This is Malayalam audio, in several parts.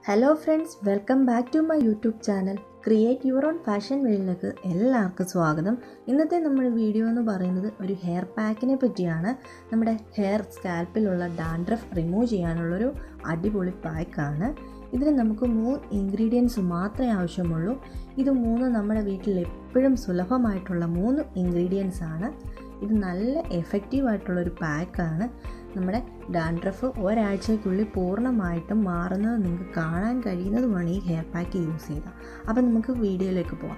hello friends welcome back to my YouTube channel create your own fashion വേൾഡിലേക്ക് എല്ലാവർക്കും സ്വാഗതം ഇന്നത്തെ നമ്മുടെ വീഡിയോ എന്ന് പറയുന്നത് ഒരു ഹെയർ പാക്കിനെ പറ്റിയാണ് നമ്മുടെ ഹെയർ സ്കാൽപ്പിലുള്ള ഡാൻഡ്രഫ് റിമൂവ് ചെയ്യാനുള്ളൊരു അടിപൊളി പാക്കാണ് ഇതിന് നമുക്ക് മൂന്ന് ഇൻഗ്രീഡിയൻസ് മാത്രമേ ആവശ്യമുള്ളൂ ഇത് മൂന്ന് നമ്മുടെ വീട്ടിൽ എപ്പോഴും സുലഭമായിട്ടുള്ള മൂന്ന് ഇൻഗ്രീഡിയൻസ് ആണ് ഇത് നല്ല എഫക്റ്റീവ് ആയിട്ടുള്ളൊരു പാക്കാണ് നമ്മുടെ ഡാൻഡ്രഫ് ഒരാഴ്ചയ്ക്കുള്ളിൽ പൂർണ്ണമായിട്ടും മാറുന്നത് നിങ്ങൾക്ക് കാണാൻ കഴിയുന്നതുമാണ് ഈ ഹെയർ പാക്ക് യൂസ് ചെയ്താൽ അപ്പം നമുക്ക് വീഡിയോയിലേക്ക് പോവാം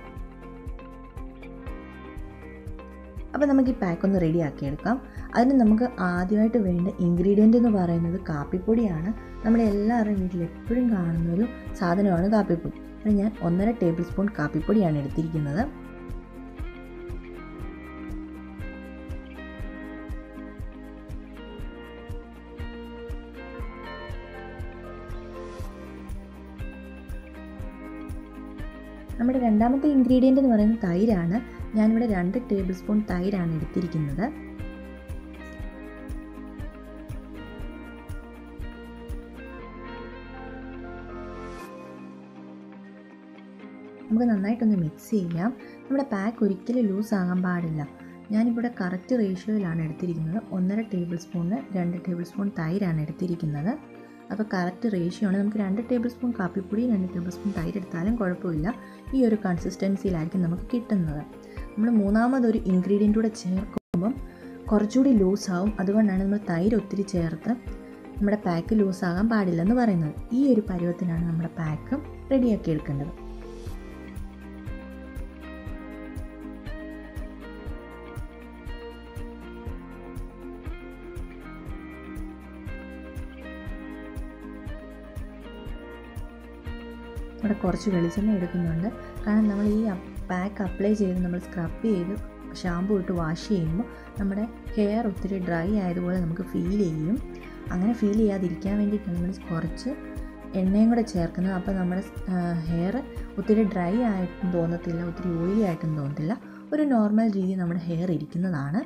അപ്പോൾ നമുക്ക് ഈ പാക്ക് ഒന്ന് റെഡിയാക്കി എടുക്കാം അതിന് നമുക്ക് ആദ്യമായിട്ട് വേണ്ട ഇൻഗ്രീഡിയൻ്റ് എന്ന് പറയുന്നത് കാപ്പിപ്പൊടിയാണ് നമ്മുടെ എല്ലാവരുടെയും വീട്ടിൽ എപ്പോഴും കാണുന്ന ഒരു സാധനമാണ് കാപ്പിപ്പൊടി അപ്പോൾ ഞാൻ ഒന്നര ടേബിൾ സ്പൂൺ കാപ്പിപ്പൊടിയാണ് എടുത്തിരിക്കുന്നത് നമ്മുടെ രണ്ടാമത്തെ ഇൻഗ്രീഡിയൻ്റ് എന്ന് പറയുന്നത് തൈരാണ് ഞാനിവിടെ രണ്ട് ടേബിൾ സ്പൂൺ തൈരാണ് എടുത്തിരിക്കുന്നത് നമുക്ക് നന്നായിട്ടൊന്ന് മിക്സ് ചെയ്യാം നമ്മുടെ പാക്ക് ഒരിക്കലും ലൂസ് ആകാൻ പാടില്ല ഞാനിവിടെ കറക്റ്റ് റേഷ്യോയിലാണ് എടുത്തിരിക്കുന്നത് ഒന്നര ടേബിൾ സ്പൂണിന് രണ്ട് ടേബിൾ സ്പൂൺ തൈരാണ് എടുത്തിരിക്കുന്നത് അപ്പോൾ കറക്റ്റ് റേഷ്യോ ആണ് നമുക്ക് രണ്ട് ടേബിൾ സ്പൂൺ കാപ്പിപ്പൊടി രണ്ട് ടേബിൾ സ്പൂൺ തൈര് എടുത്താലും കുഴപ്പമില്ല ഈ ഒരു കൺസിസ്റ്റൻസിയിലായിരിക്കും നമുക്ക് കിട്ടുന്നത് നമ്മൾ മൂന്നാമതൊരു ഇൻഗ്രീഡിയൻ്റ് കൂടെ ചേർക്കുമ്പം കുറച്ചുകൂടി ലൂസാവും അതുകൊണ്ടാണ് നമ്മൾ തൈര് ഒത്തിരി ചേർത്ത് നമ്മുടെ പാക്ക് ലൂസാകാൻ പാടില്ലെന്ന് പറയുന്നത് ഈ ഒരു പരുവത്തിനാണ് നമ്മുടെ പാക്ക് റെഡിയാക്കി എടുക്കേണ്ടത് ഇവിടെ കുറച്ച് വെളിച്ചെണ്ണ എടുക്കുന്നുണ്ട് കാരണം നമ്മൾ ഈ പാക്ക് അപ്ലൈ ചെയ്ത് നമ്മൾ സ്ക്രബ് ചെയ്ത് ഷാമ്പു ഇട്ട് വാഷ് ചെയ്യുമ്പോൾ നമ്മുടെ ഹെയർ ഒത്തിരി ഡ്രൈ ആയതുപോലെ നമുക്ക് ഫീൽ ചെയ്യും അങ്ങനെ ഫീൽ ചെയ്യാതിരിക്കാൻ വേണ്ടിയിട്ടാണ് നമ്മൾ കുറച്ച് എണ്ണയും കൂടെ ചേർക്കുന്നത് അപ്പോൾ നമ്മുടെ ഹെയർ ഒത്തിരി ഡ്രൈ ആയിട്ടും തോന്നത്തില്ല ഒത്തിരി ഓയിലി ആയിട്ടും തോന്നത്തില്ല ഒരു നോർമൽ രീതിയിൽ നമ്മുടെ ഹെയർ ഇരിക്കുന്നതാണ്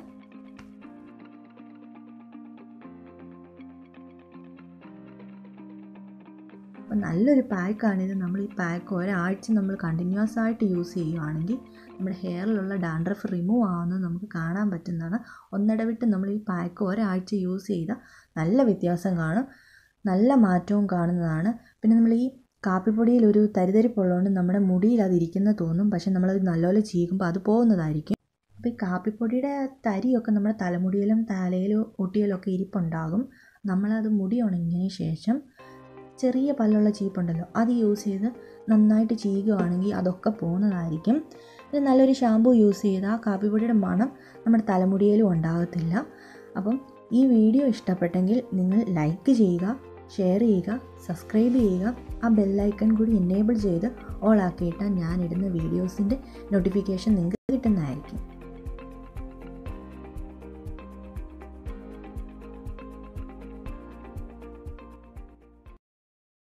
അപ്പോൾ നല്ലൊരു പാക്കാണിത് നമ്മൾ ഈ പാക്ക് ഒരാഴ്ച നമ്മൾ കണ്ടിന്യൂസ് ആയിട്ട് യൂസ് ചെയ്യുവാണെങ്കിൽ നമ്മുടെ ഹെയറിലുള്ള ഡാൻഡ്രഫ് റിമൂവ് ആവുന്നത് നമുക്ക് കാണാൻ പറ്റുന്നതാണ് ഒന്നിടവിട്ട് നമ്മൾ ഈ പാക്ക് ഒരാഴ്ച യൂസ് ചെയ്താൽ നല്ല വ്യത്യാസം കാണും നല്ല മാറ്റവും കാണുന്നതാണ് പിന്നെ നമ്മൾ ഈ കാപ്പിപ്പൊടിയിൽ ഒരു തരിതരിപ്പുള്ളതുകൊണ്ട് നമ്മുടെ മുടിയിൽ അത് ഇരിക്കുന്ന തോന്നും പക്ഷെ നമ്മളത് നല്ലപോലെ ചീകുമ്പോൾ അത് പോകുന്നതായിരിക്കും അപ്പോൾ ഈ കാപ്പിപ്പൊടിയുടെ തരിയൊക്കെ നമ്മുടെ തലമുടിയിലും തലയിലും ഒട്ടിയിലൊക്കെ ഇരിപ്പുണ്ടാകും നമ്മളത് മുടി ഉണങ്ങിയതിന് ശേഷം ചെറിയ പല്ലുള്ള ചീപ്പുണ്ടല്ലോ അത് യൂസ് ചെയ്ത് നന്നായിട്ട് ചെയ്യുകയാണെങ്കിൽ അതൊക്കെ പോകുന്നതായിരിക്കും പിന്നെ നല്ലൊരു ഷാമ്പു യൂസ് ചെയ്താൽ കാപ്പിപ്പൊടിയുടെ മണം നമ്മുടെ തലമുടിയിലും ഉണ്ടാകത്തില്ല അപ്പം ഈ വീഡിയോ ഇഷ്ടപ്പെട്ടെങ്കിൽ നിങ്ങൾ ലൈക്ക് ചെയ്യുക ഷെയർ ചെയ്യുക സബ്സ്ക്രൈബ് ചെയ്യുക ആ ബെല്ലൈക്കൺ കൂടി എനേബിൾ ചെയ്ത് ഓൾ ആക്കിയിട്ടാൽ ഞാനിടുന്ന വീഡിയോസിൻ്റെ നോട്ടിഫിക്കേഷൻ നിങ്ങൾക്ക് കിട്ടുന്നതായിരിക്കും